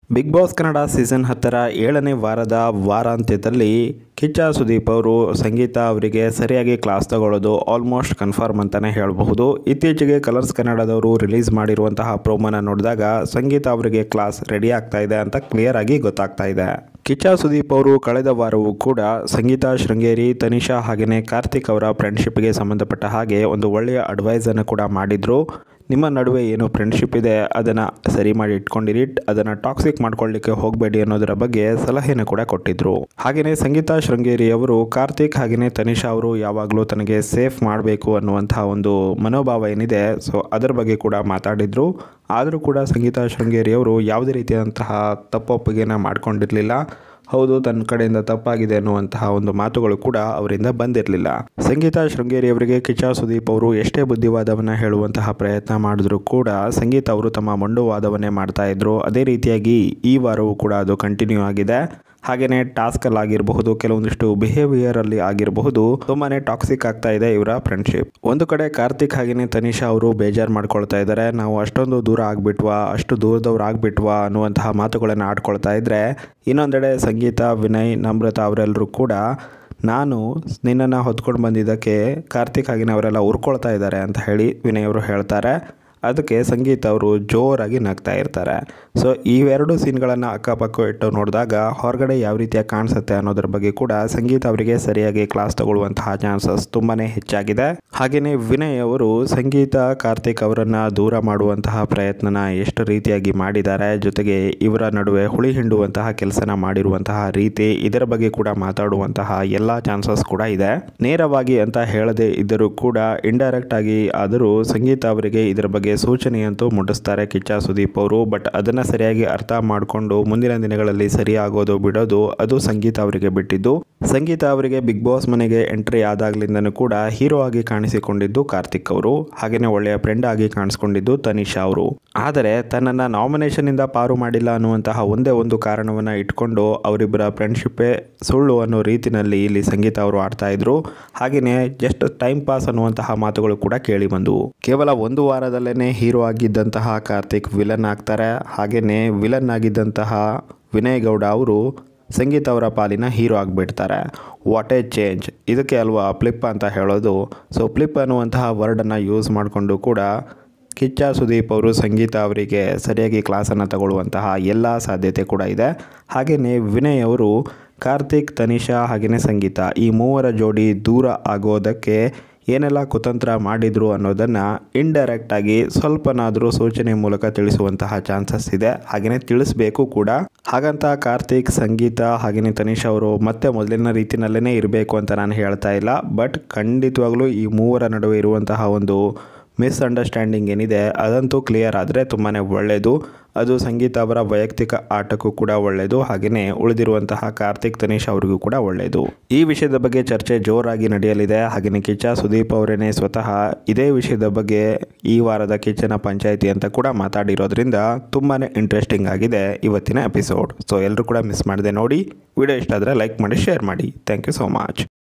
big boss Kannada season ಹತ್ತರ ಏಳನೇ ವಾರದ ವಾರಾಂತ್ಯದಲ್ಲಿ ಕಿಚ್ಚ ಸುದೀಪ್ ಅವರು ಸಂಗೀತ ಅವರಿಗೆ ಸರಿಯಾಗಿ ಕ್ಲಾಸ್ ತಗೊಳ್ಳೋದು ಆಲ್ಮೋಸ್ಟ್ ಕನ್ಫರ್ಮ್ ಅಂತಲೇ ಹೇಳಬಹುದು ಇತ್ತೀಚೆಗೆ ಕಲರ್ಸ್ ಕನ್ನಡದವರು ರಿಲೀಸ್ ಮಾಡಿರುವಂತಹ ಪ್ರೋಮೋನ ನೋಡಿದಾಗ ಸಂಗೀತ ಅವರಿಗೆ ಕ್ಲಾಸ್ ರೆಡಿ ಆಗ್ತಾ ಇದೆ ಅಂತ ಕ್ಲಿಯರ್ ಆಗಿ ಗೊತ್ತಾಗ್ತಾ ಇದೆ ಕಿಚ್ಚ ಸುದೀಪ್ ಅವರು ಕಳೆದ ವಾರವೂ ಕೂಡ ಸಂಗೀತ ಶೃಂಗೇರಿ ತನಿಷಾ ಹಾಗೆಯೇ ಕಾರ್ತಿಕ್ ಅವರ ಫ್ರೆಂಡ್ಶಿಪ್ಗೆ ಸಂಬಂಧಪಟ್ಟ ಹಾಗೆ ಒಂದು ಒಳ್ಳೆಯ ಅಡ್ವೈಸನ್ನು ಕೂಡ ಮಾಡಿದರು ನಿಮ್ಮ ನಡುವೆ ಏನು ಫ್ರೆಂಡ್ಶಿಪ್ ಇದೆ ಅದನ್ನು ಸರಿ ಮಾಡಿ ಇಟ್ಕೊಂಡಿರಿ ಅದನ್ನು ಟಾಕ್ಸಿಕ್ ಮಾಡ್ಕೊಳ್ಳಿಕ್ಕೆ ಹೋಗಬೇಡಿ ಅನ್ನೋದರ ಬಗ್ಗೆ ಸಲಹೆಯನ್ನು ಕೂಡ ಕೊಟ್ಟಿದ್ರು ಹಾಗೆಯೇ ಸಂಗೀತ ಶೃಂಗೇರಿ ಅವರು ಕಾರ್ತಿಕ್ ಹಾಗೆಯೇ ತನಿಷಾ ಅವರು ಯಾವಾಗಲೂ ತನಗೆ ಸೇಫ್ ಮಾಡಬೇಕು ಅನ್ನುವಂತಹ ಒಂದು ಮನೋಭಾವ ಏನಿದೆ ಸೊ ಅದರ ಬಗ್ಗೆ ಕೂಡ ಮಾತಾಡಿದರು ಆದರೂ ಕೂಡ ಸಂಗೀತ ಶೃಂಗೇರಿ ಅವರು ಯಾವುದೇ ರೀತಿಯಾದಂತಹ ತಪ್ಪೊಪ್ಪಿಗೆನ ಮಾಡ್ಕೊಂಡಿರಲಿಲ್ಲ ಹೌದು ತನ್ನ ಕಡೆಯಿಂದ ತಪ್ಪಾಗಿದೆ ಅನ್ನುವಂತಹ ಒಂದು ಮಾತುಗಳು ಕೂಡ ಅವರಿಂದ ಬಂದಿರಲಿಲ್ಲ ಸಂಗೀತ ಶೃಂಗೇರಿ ಅವರಿಗೆ ಕಿಚ್ಚ ಸುದೀಪ್ ಅವರು ಎಷ್ಟೇ ಬುದ್ಧಿವಾದವನ್ನು ಹೇಳುವಂತಹ ಪ್ರಯತ್ನ ಮಾಡಿದ್ರು ಕೂಡ ಸಂಗೀತ ಅವರು ತಮ್ಮ ಮೊಂಡುವಾದವನ್ನೇ ಮಾಡ್ತಾ ಇದ್ರು ಅದೇ ರೀತಿಯಾಗಿ ಈ ವಾರವೂ ಕೂಡ ಅದು ಕಂಟಿನ್ಯೂ ಆಗಿದೆ ಹಾಗೆಯೇ ಟಾಸ್ಕಲ್ಲಿ ಆಗಿರಬಹುದು ಕೆಲವೊಂದಿಷ್ಟು ಬಿಹೇವಿಯರಲ್ಲಿ ಆಗಿರಬಹುದು ತುಂಬಾನೇ ಟಾಕ್ಸಿಕ್ ಆಗ್ತಾ ಇದೆ ಇವರ ಫ್ರೆಂಡ್ಶಿಪ್ ಒಂದು ಕಡೆ ಕಾರ್ತಿಕ್ ಹಾಗೆಯೇ ತನಿಷಾ ಅವರು ಬೇಜಾರು ಮಾಡ್ಕೊಳ್ತಾ ಇದ್ದಾರೆ ನಾವು ಅಷ್ಟೊಂದು ದೂರ ಆಗ್ಬಿಟ್ವಾ ಅಷ್ಟು ದೂರದವ್ರು ಆಗ್ಬಿಟ್ವಾ ಅನ್ನುವಂತಹ ಮಾತುಗಳನ್ನು ಆಡ್ಕೊಳ್ತಾ ಇದ್ರೆ ಇನ್ನೊಂದೆಡೆ ಸಂಗೀತ ವಿನಯ್ ನಮ್ರತಾ ಅವರೆಲ್ಲರೂ ಕೂಡ ನಾನು ನಿನ್ನನ್ನು ಹೊತ್ಕೊಂಡು ಬಂದಿದ್ದಕ್ಕೆ ಕಾರ್ತಿಕ್ ಹಾಗೆಯೇ ಅವರೆಲ್ಲ ಉರ್ಕೊಳ್ತಾ ಇದ್ದಾರೆ ಅಂತ ಹೇಳಿ ವಿನಯ್ ಅವರು ಹೇಳ್ತಾರೆ ಅದಕ್ಕೆ ಸಂಗೀತ ಅವರು ಜೋರಾಗಿ ನಗ್ತಾ ಇರ್ತಾರೆ ಸೊ ಇವೆರಡು ಸೀನ್ಗಳನ್ನು ಅಕ್ಕಪಕ್ಕ ಇಟ್ಟು ನೋಡಿದಾಗ ಹೊರಗಡೆ ಯಾವ ರೀತಿಯಾಗಿ ಕಾಣಿಸುತ್ತೆ ಅನ್ನೋದ್ರ ಬಗ್ಗೆ ಕೂಡ ಸಂಗೀತ ಅವರಿಗೆ ಸರಿಯಾಗಿ ಕ್ಲಾಸ್ ತಗೊಳ್ಳುವಂತಹ ಚಾನ್ಸಸ್ ತುಂಬಾ ಹೆಚ್ಚಾಗಿದೆ ಹಾಗೆಯೇ ವಿನಯ್ ಅವರು ಸಂಗೀತ ಕಾರ್ತಿಕ್ ಅವರನ್ನು ದೂರ ಮಾಡುವಂತಹ ಪ್ರಯತ್ನನ ಎಷ್ಟು ರೀತಿಯಾಗಿ ಮಾಡಿದ್ದಾರೆ ಜೊತೆಗೆ ಇವರ ನಡುವೆ ಹುಳಿ ಹಿಂಡುವಂತಹ ಕೆಲಸನ ಮಾಡಿರುವಂತಹ ರೀತಿ ಇದರ ಬಗ್ಗೆ ಕೂಡ ಮಾತಾಡುವಂತಹ ಎಲ್ಲ ಚಾನ್ಸಸ್ ಕೂಡ ಇದೆ ನೇರವಾಗಿ ಅಂತ ಹೇಳದೇ ಇದ್ದರೂ ಕೂಡ ಇಂಡೈರೆಕ್ಟ್ ಆಗಿ ಆದರೂ ಸಂಗೀತ ಅವರಿಗೆ ಇದರ ಬಗ್ಗೆ ಸೂಚನೆಯಂತೂ ಮುಟ್ಟಿಸ್ತಾರೆ ಕಿಚ್ಚ ಸುದೀಪ್ ಅವರು ಬಟ್ ಅದನ್ನು ಸರಿಯಾಗಿ ಅರ್ಥ ಮಾಡಿಕೊಂಡು ಮುಂದಿನ ದಿನಗಳಲ್ಲಿ ಸರಿ ಆಗೋದು ಬಿಡೋದು ಅದು ಸಂಗೀತ ಅವರಿಗೆ ಬಿಟ್ಟಿದ್ದು ಸಂಗೀತ ಅವರಿಗೆ ಬಿಗ್ ಬಾಸ್ ಮನೆಗೆ ಎಂಟ್ರಿ ಆದಾಗ್ಲಿಂದನೂ ಕೂಡ ಹೀರೋ ಆಗಿ ಕಾಣಿಸಿಕೊಂಡಿದ್ದು ಕಾರ್ತಿಕ್ ಅವರು ಹಾಗೆಯೇ ಒಳ್ಳೆಯ ಫ್ರೆಂಡ್ ಆಗಿ ಕಾಣಿಸ್ಕೊಂಡಿದ್ದು ತನಿಷಾ ಅವರು ಆದರೆ ತನ್ನನ್ನು ನಾಮಿನೇಷನ್ನಿಂದ ಪಾರು ಮಾಡಿಲ್ಲ ಅನ್ನುವಂತಹ ಒಂದೇ ಒಂದು ಕಾರಣವನ್ನು ಇಟ್ಕೊಂಡು ಅವರಿಬ್ಬರ ಫ್ರೆಂಡ್ಶಿಪ್ಪೇ ಸುಳ್ಳು ಅನ್ನೋ ರೀತಿಯಲ್ಲಿ ಇಲ್ಲಿ ಸಂಗೀತ ಅವರು ಆಡ್ತಾ ಇದ್ರು ಹಾಗೆಯೇ ಜಸ್ಟ್ ಟೈಮ್ ಪಾಸ್ ಅನ್ನುವಂತಹ ಮಾತುಗಳು ಕೂಡ ಕೇಳಿ ಬಂದವು ಕೇವಲ ಒಂದು ವಾರದಲ್ಲೇ ಹೀರೋ ಆಗಿದ್ದಂತಹ ಕಾರ್ತಿಕ್ ವಿಲನ್ ಆಗ್ತಾರೆ ಹಾಗೆಯೇ ವಿಲನ್ ಆಗಿದ್ದಂತಹ ವಿನಯ್ ಗೌಡ ಅವರು ಸಂಗೀತ ಅವರ ಪಾಲಿನ ಹೀರೋ ಆಗಿಬಿಡ್ತಾರೆ ವಾಟ್ ಎ ಚೇಂಜ್ ಇದಕ್ಕೆ ಅಲ್ವಾ ಫ್ಲಿಪ್ ಅಂತ ಹೇಳೋದು ಸೊ ಫ್ಲಿಪ್ ಅನ್ನುವಂತಹ ವರ್ಡನ್ನು ಯೂಸ್ ಮಾಡಿಕೊಂಡು ಕೂಡ ಕಿಚ್ಚ ಸುದೀಪ್ ಅವರು ಸಂಗೀತ ಅವರಿಗೆ ಸರಿಯಾಗಿ ಕ್ಲಾಸನ್ನು ತಗೊಳ್ಳುವಂತಹ ಎಲ್ಲ ಸಾಧ್ಯತೆ ಕೂಡ ಇದೆ ಹಾಗೆಯೇ ವಿನಯ್ ಅವರು ಕಾರ್ತಿಕ್ ತನಿಷಾ ಹಾಗೆಯೇ ಸಂಗೀತ ಈ ಮೂವರ ಜೋಡಿ ದೂರ ಆಗೋದಕ್ಕೆ ಏನೆಲ್ಲ ಕುತಂತ್ರ ಮಾಡಿದ್ರು ಅನ್ನೋದನ್ನು ಇಂಡೈರೆಕ್ಟಾಗಿ ಸ್ವಲ್ಪನಾದರೂ ಸೂಚನೆ ಮೂಲಕ ತಿಳಿಸುವಂತಹ ಚಾನ್ಸಸ್ ಇದೆ ಹಾಗೆಯೇ ತಿಳಿಸ್ಬೇಕು ಕೂಡ ಹಾಗಂತ ಕಾರ್ತಿಕ್ ಸಂಗೀತ ಹಾಗೆಯೇ ತನಿಷ್ ಅವರು ಮತ್ತೆ ಮೊದಲಿನ ರೀತಿಯಲ್ಲೇ ಇರಬೇಕು ಅಂತ ನಾನು ಹೇಳ್ತಾ ಇಲ್ಲ ಬಟ್ ಖಂಡಿತವಾಗ್ಲೂ ಈ ಮೂವರ ನಡುವೆ ಇರುವಂತಹ ಒಂದು ಮಿಸ್ಅಂಡರ್ಸ್ಟ್ಯಾಂಡಿಂಗ್ ಏನಿದೆ ಅದಂತೂ ಕ್ಲಿಯರ್ ಆದರೆ ತುಂಬಾ ಒಳ್ಳೆಯದು ಅದು ಸಂಗೀತ ಅವರ ವೈಯಕ್ತಿಕ ಆಟಕ್ಕೂ ಕೂಡ ಒಳ್ಳೆಯದು ಹಾಗೆಯೇ ಉಳಿದಿರುವಂತಹ ಕಾರ್ತಿಕ್ ತನೀಶ್ ಅವರಿಗೂ ಕೂಡ ಒಳ್ಳೆಯದು ಈ ವಿಷಯದ ಬಗ್ಗೆ ಚರ್ಚೆ ಜೋರಾಗಿ ನಡೆಯಲಿದೆ ಹಾಗೆಯೇ ಕಿಚ್ಚ ಸುದೀಪ್ ಅವರೇನೆ ಸ್ವತಃ ಇದೇ ವಿಷಯದ ಬಗ್ಗೆ ಈ ವಾರದ ಕಿಚ್ಚನ ಪಂಚಾಯಿತಿ ಅಂತ ಕೂಡ ಮಾತಾಡಿರೋದ್ರಿಂದ ತುಂಬಾ ಇಂಟ್ರೆಸ್ಟಿಂಗ್ ಆಗಿದೆ ಇವತ್ತಿನ ಎಪಿಸೋಡ್ ಸೊ ಎಲ್ಲರೂ ಕೂಡ ಮಿಸ್ ಮಾಡದೆ ನೋಡಿ ವಿಡಿಯೋ ಇಷ್ಟ ಆದರೆ ಲೈಕ್ ಮಾಡಿ ಶೇರ್ ಮಾಡಿ ಥ್ಯಾಂಕ್ ಯು ಸೋ ಮಚ್